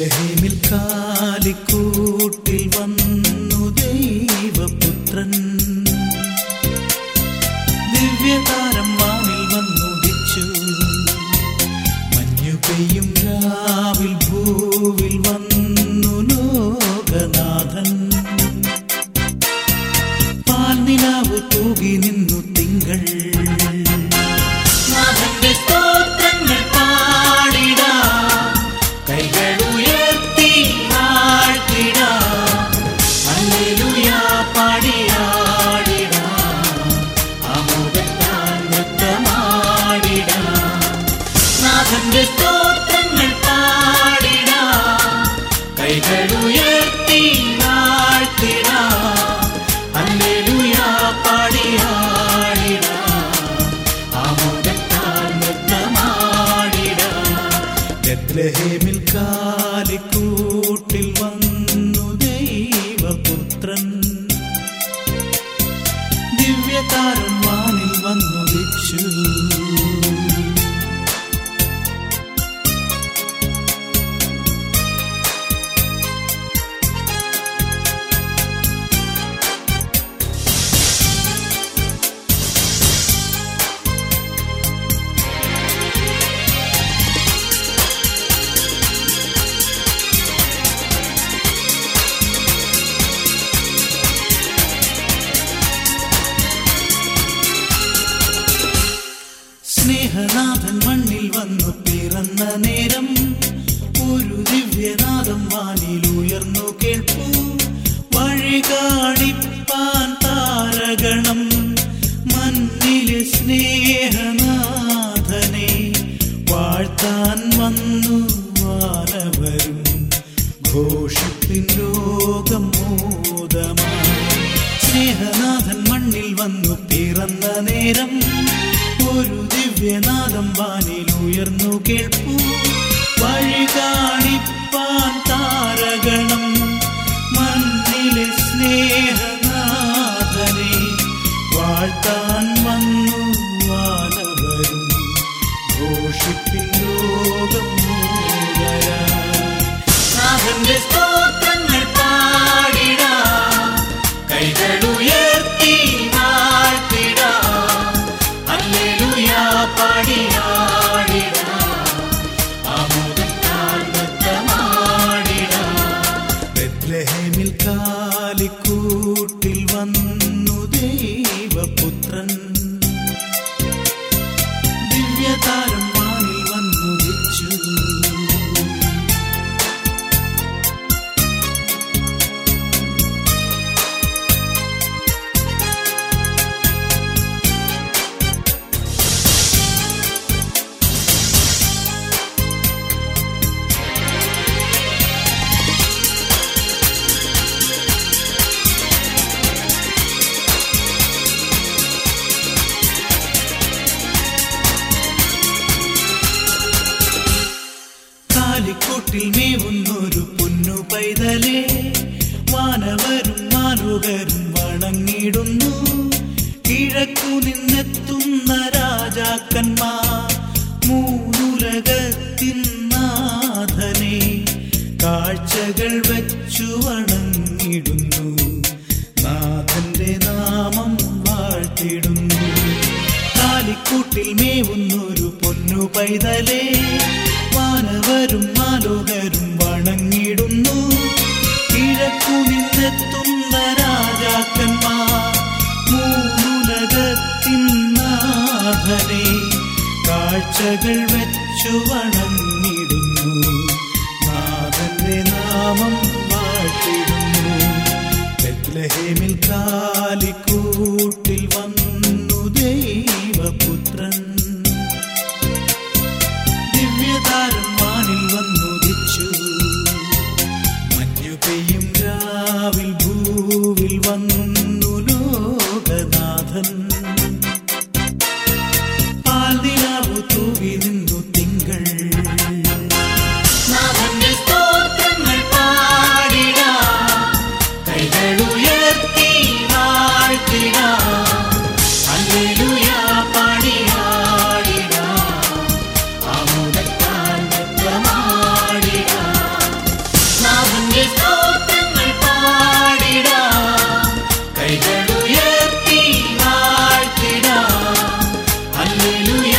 ബെത്ലഹേമിൽ കാലിക്കൂട്ടിൽ വന്നു ദൈവപുത്രൻ ദിവ്യതാരം വാനിൽ വന്നുദിച്ചു മഞ്ഞു പെയ്യും രാവിൽ ഭൂവിൽ വന്നു ലോകനാഥൻ പാൽനിലാവ് തൂകി നിന്നു തിങ്കൾ നാഥന്റെ സ്തോത്രങ്ങൾ പാടിടാം കൈകൾ ഉയർത്തി വാഴ്ത്തിടാം ഹല്ലേലൂയാ പാടിയാടിടാം ആമോദത്താൽ നൃത്തമാടിടാം നാഥന്റെ സ്തോത്രങ്ങൾ പാടിടാം കൈകൾ ഉയർത്തി വാഴ്ത്തിടാം ഹല്ലേലൂയാ പാടിയാടിടാം ആമോദത്താൽ നൃത്തമാടിടാം ബെത്ലഹേമിൽ കാലിക്കൂട്ടിൽ വന്നു ദൈവപുത്രൻ ദിവ്യതാരം വാനിൽ വന്നുദിച്ചു സ്നേഹനാഥൻ മണ്ണിൽ വന്നു പിറന്ന നേരം ഒരു ദിവ്യനാഥം വാനിൽ ഉയർന്നു കേൾപ്പൂ വഴി കാണിപ്പാൻ താരഗണം മണ്ണിലെ സ്നേഹനാഥനെ വാഴ്ത്താൻ വന്നു വാനവരും ഘോഷിപ്പിൻ ലോകം മോദമായി സ്നേഹനാഥൻ മണ്ണിൽ വന്നു പിറന്ന നേരം ഒരു ദിവ്യനാദം വാനിൽ ഉയർന്നു കേൾപ്പൂ വഴി കാണിപ്പാൻ താരഗണം മണ്ണിലെ സ്നേഹനാഥനെ വാഴ്ത്താൻ വന്നു വാനവരും ഘോഷിപ്പിൻ ലോകം മൂകരായി. നാഥന്റെ സ്തോത്രങ്ങൾ പാടിടാം കൈകൾ ഉയർത്തി വാഴ്ത്തിടാം ഹല്ലേലൂയാ പാടിയാടിടാം ആമോദത്താൽ നൃത്തമാടിടാം ബെത്ലഹേമിൽ കാലിക്കൂട്ടിൽ വന്നു ദൈവപുത്രൻ ദിവ്യതാരം വാനിൽ വന്നു വെച്ചു കാലിക്കൂട്ടിൽ മേവുന്നൊരു പൊന്നു പൈതലേ വാനവരും മാലുകരും വണങ്ങിടുന്നു കിഴക്കു നിന്നെത്തുന്ന രാജാക്കന്മാർ മൂന്നുലകത്തിൻ നാഥനെ കാഴ്ചകൾ വെച്ചു വണങ്ങിടുന്നു നാഥന്റെ നാമം വാഴ്ത്തിടുന്നു കാലിക്കൂട്ടിൽ മേവുന്നൊരു പൊന്നു പൈതലേ വാനവരും മാലോകരും വണങ്ങിടുന്നു കിഴക്കു നിന്നെത്തുന്ന രാജാക്കന്മാർ മൂന്നുലകത്തിൻ നാഥനെ കാഴ്ചകൾ വെച്ചു വണങ്ങിടുന്നു നാഥന്റെ നാമം വാഴ്ത്തിടുന്നു ബെത്ലഹേമിൽ കാലിക്കൂട്ടിൽ വന്നു ദൈവപുത്രൻ ദിവ്യതാരം വാനിൽ വന്നുദിച്ചു മഞ്ഞു പെയ്യും രാവിൽ ഭൂവിൽ വന്നു ലോകനാഥൻ പാൽനിലാവു തൂവി നിന്നു തിങ്കൾ നാഥന്റെ സ്തോത്രങ്ങൾ പാടിടാം കൈകൾ ഉയർത്തി വാഴ്ത്തി ഹല്ലേലൂയ